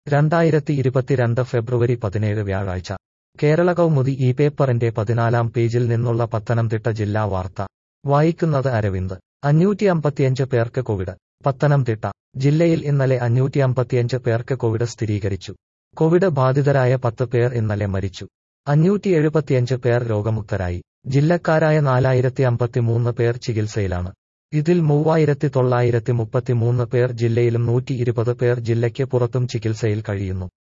രണ്ടായിരത്തി ഇരുപത്തിരണ്ട് ഫെബ്രുവരി പതിനേഴ് വ്യാഴാഴ്ച കേരള കൗമുദി ഈ പേപ്പറിന്റെ പതിനാലാം പേജിൽ നിന്നുള്ള പത്തനംതിട്ട ജില്ലാ വാർത്ത വായിക്കുന്നത് അരവിന്ദ് അഞ്ഞൂറ്റി അമ്പത്തിയഞ്ച് പേർക്ക് കോവിഡ് പത്തനംതിട്ട ജില്ലയിൽ ഇന്നലെ അഞ്ഞൂറ്റി അമ്പത്തിയഞ്ച് പേർക്ക് കോവിഡ് സ്ഥിരീകരിച്ചു കോവിഡ് ബാധിതരായ പത്ത് പേർ ഇന്നലെ മരിച്ചു അഞ്ഞൂറ്റി എഴുപത്തിയഞ്ച് പേർ രോഗമുക്തരായി ജില്ലക്കാരായ നാലായിരത്തി അമ്പത്തിമൂന്ന് പേർ ചികിത്സയിലാണ് ഇതിൽ മൂവായിരത്തി തൊള്ളായിരത്തി മുപ്പത്തിമൂന്ന് പേർ ജില്ലയിലും നൂറ്റി ഇരുപത് പേർ ജില്ലയ്ക്ക് പുറത്തും ചികിത്സയിൽ കഴിയുന്നു